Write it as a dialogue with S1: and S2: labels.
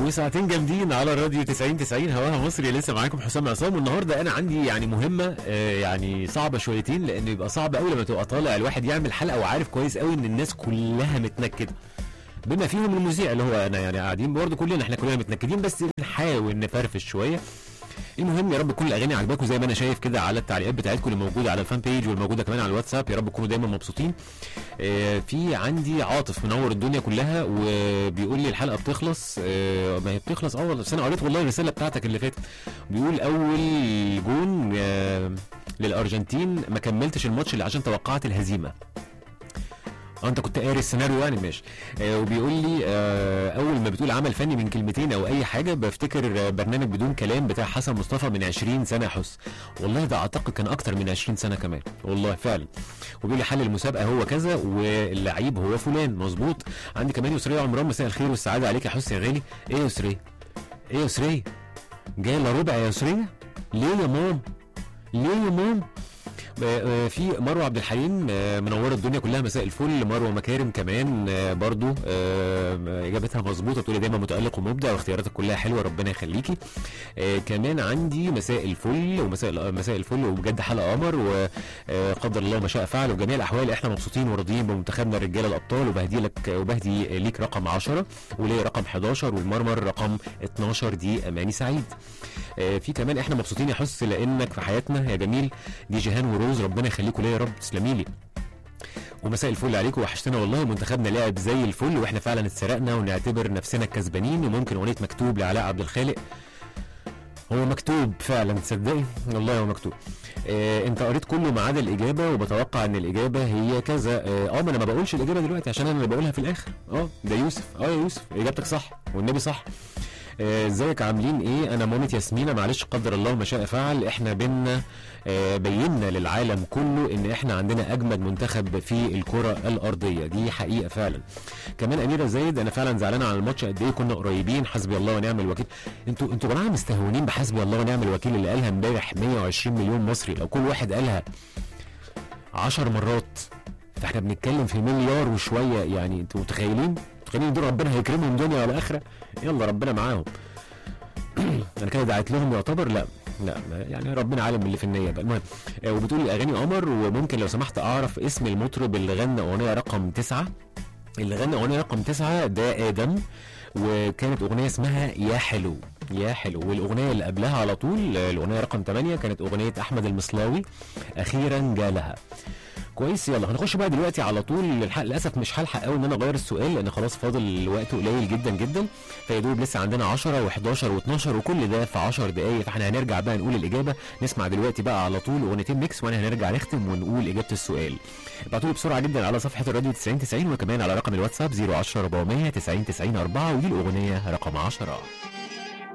S1: وساعتين جامدين على الراديو 90 90 هواها مصري لسه معاكم حسام عصام والنهارده انا عندي يعني مهمه آه، يعني صعبه شويتين لان بيبقى صعب قوي لما تبقى طالع الواحد يعمل حلقه وعارف كويس قوي ان الناس كلها متنكده بما فيهم المذيع اللي هو انا يعني قاعدين برضه كلنا احنا كلنا متنكدين بس بنحاول نفرفش شويه المهم يا رب تكون الاغاني عجباكم زي ما انا شايف كده على التعليقات بتاعتكم اللي موجوده على الفان بيج والموجوده كمان على الواتساب يا رب تكونوا دايما مبسوطين آه، في عندي عاطف منور الدنيا كلها وبيقول لي الحلقه بتخلص آه، ما هي بتخلص اه والله بس انا قريت والله الرساله بتاعتك اللي فاتت بيقول اول جون آه، للارجنتين ما كملتش الماتش اللي عشان توقعت الهزيمه اه انت كنت قاري السيناريو يعني ماشي آه وبيقول لي آه اول ما بتقول عمل فني من كلمتين او اي حاجه بفتكر آه، برنامج بدون كلام بتاع حسن مصطفى من 20 سنه يا حس والله ده اعتقد كان اكتر من 20 سنه كمان والله فعلا وبيقول لي حل المسابقه هو كذا واللعيب هو فلان مظبوط عندي كمان يسريه عمران مساء الخير والسعاده عليك يا حس يا غالي ايه يا يسريه ايه يا يسريه جاي الا ربع يا يسريه ليه يا مام ليه يا مام آه، آه، في مروه عبد الحليم آه، منوره الدنيا كلها مساء الفل مروه مكارم كمان آه، برضو آه، اجابتها مظبوطه بتقولي دايما متالق ومبدع واختياراتك كلها حلوه ربنا يخليكي آه، كمان عندي مساء الفل ومساء مساء الفل وبجد حلقه قمر وقدر الله ما شاء فعل وجميع الاحوال احنا مبسوطين وراضيين بمنتخبنا الرجاله الابطال وبهدي لك وبهدي ليك رقم 10 وليا رقم 11 والمرمر رقم 12 دي اماني سعيد آه، في كمان احنا مبسوطين يا حس لانك في حياتنا يا جميل دي جيهان وروز ربنا يخليكم ليا يا رب تسلمي لي ومساء الفل عليكم وحشتنا والله منتخبنا لعب زي الفل واحنا فعلا اتسرقنا ونعتبر نفسنا الكسبانين وممكن اغنيه مكتوب لعلاء عبد الخالق هو مكتوب فعلا تصدقي والله هو مكتوب آه انت قريت كله ما عدا الاجابه وبتوقع ان الاجابه هي كذا اه آه، ما انا ما بقولش الاجابه دلوقتي عشان انا اللي بقولها في الاخر اه ده يوسف اه يا يوسف اجابتك صح والنبي صح آه، ازيك عاملين ايه انا مامة ياسمينة معلش قدر الله ما شاء فعل احنا بينا آه، بينا للعالم كله ان احنا عندنا اجمد منتخب في الكرة الارضية دي حقيقة فعلا كمان اميرة زايد انا فعلا زعلانة على الماتش قد ايه كنا قريبين حسبي الله ونعم الوكيل انتوا انتوا جماعة مستهونين بحسبي الله ونعم الوكيل اللي قالها امبارح 120 مليون مصري لو كل واحد قالها 10 مرات فاحنا بنتكلم في مليار وشوية يعني انتوا متخيلين متخيلين دول ربنا هيكرمهم دنيا ولا اخره يلا ربنا معاهم انا كده دعيت لهم يعتبر لا لا ما- يعني ربنا عالم اللي في النيه بقى المهم آه، وبتقول الاغاني قمر وممكن لو سمحت اعرف اسم المطرب اللي غنى اغنيه رقم تسعة اللي غنى اغنيه رقم تسعة ده ادم وكانت اغنيه اسمها يا حلو يا حلو والاغنيه اللي قبلها على طول آه، الاغنيه رقم 8 كانت اغنيه احمد المصلاوي اخيرا جالها كويس يلا هنخش بقى دلوقتي على طول للحق للاسف مش هلحق قوي ان انا اغير السؤال لان خلاص فاضل الوقت قليل جدا جدا فيا دوب لسه عندنا 10 و11 و12 وكل ده في 10 دقائق فاحنا هنرجع بقى نقول الاجابه نسمع دلوقتي بقى على طول اغنيتين ميكس وانا هنرجع نختم ونقول اجابه السؤال ابعتوا لي بسرعه جدا على صفحه الراديو 90 90 وكمان على رقم الواتساب 010 400 90 90 4 ودي الاغنيه رقم 10